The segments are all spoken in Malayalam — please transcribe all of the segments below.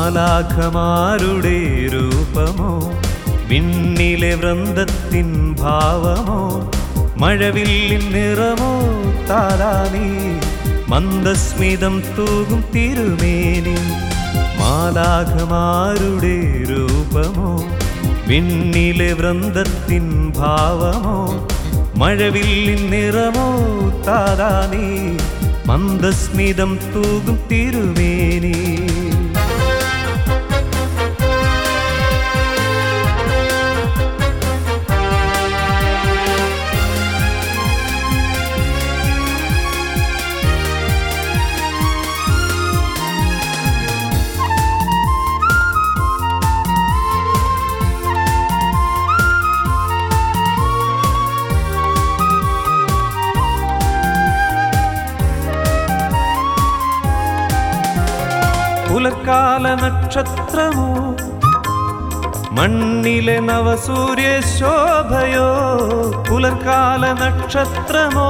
മാലാഖമാരുടെ രൂപമോ വിണ്ണിലെ വൃന്ദത്തിൻ ഭാവമോ മഴവില്ലിൻ നിറമോ താരാനീ മന്ദസ്മിതം തൂകും തിരുമേനി മാലാഖമാരുടെ രൂപമോ വിണ്ണിലെ വൃന്ദത്തിൻ ഭാവമോ മഴവില്ലിൻ നിറമോ താരാനീ മന്ദസ്മിതം തൂകും തിരുമേനി പുലർക്കാല നക്ഷത്രമോ മണ്ണിലെ നവസൂര്യ ശോഭയോ പുലർക്കാല നക്ഷത്രമോ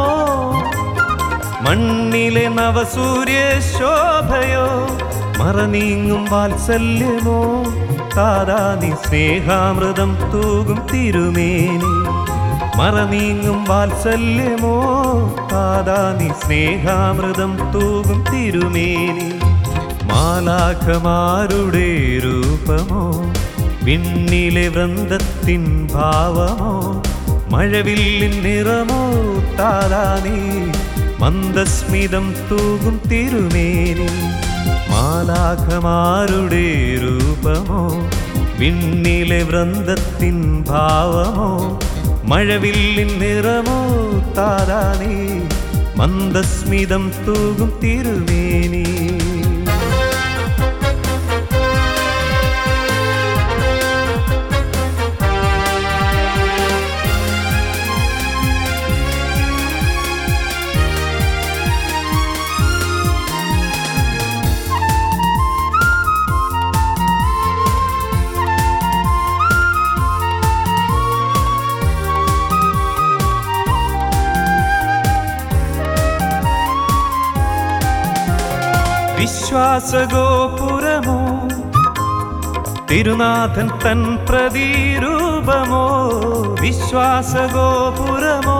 മണ്ണിലെ നവസൂര്യ ശോഭയോ മറനീങ്ങും വാത്സല്യമോ താരാനി സ്നേഹാമൃതം തൂകും തിരുമേനി മറനീങ്ങും വാത്സല്യമോ താരാനി സ്നേഹാമൃതം തൂകും തിരുമേനി മാലാഖമാരുടെ രൂപമോ വിണ്ണിലെ വൃന്ദത്തിൻ ഭാവമോ മഴവില്ലിൻ നിറമോ താരാനീ മന്ദസ്മിതം തൂകും തിരുമേനി മാലാഖമാരുടെ രൂപമോ വിണ്ണിലെ വൃന്ദത്തിൻ ഭാവമോ മഴവില്ലിൻ നിറമോ താരാനീ മന്ദസ്മിതം തൂകും തിരുമേനി വിശ്വാസഗോപുരമോ തിരുനാഥൻ തൻ പ്രതിരൂപമോ വിശ്വാസഗോപുരമോ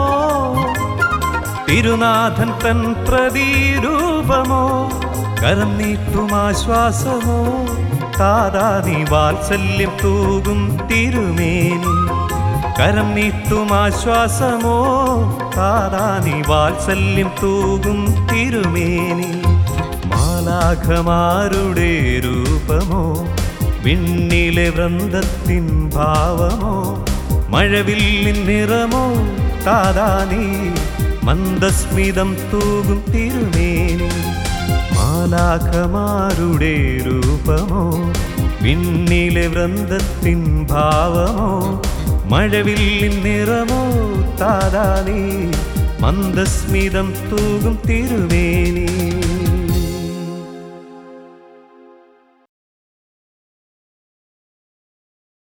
തിരുനാഥൻ തൻ പ്രതിരൂപമോ കരം നീട്ടുമാശ്വാസമോ താതാനി വാത്സല്യം തൂകും തിരുമേനി കരം നീട്ടുമാശ്വാസമോ താതാനി വാത്സല്യം തൂകും തിരുമേനി മാലാഖമാരുടെ രൂപമോ വിണ്ണിലെ വൃന്ദത്തിൻ ഭാവമോ മഴവില്ലിൻ നിറമോ താതാനീ മന്ദസ്മിതം തൂകും തിരുമേനി മാലാഖമാരുടെ രൂപമോ വിണ്ണിലെ വൃന്ദത്തിൻ ഭാവമോ മഴവില്ലിൻ നിറമോ താതാനീ മന്ദസ്മിതം തൂകും തിരുമേനി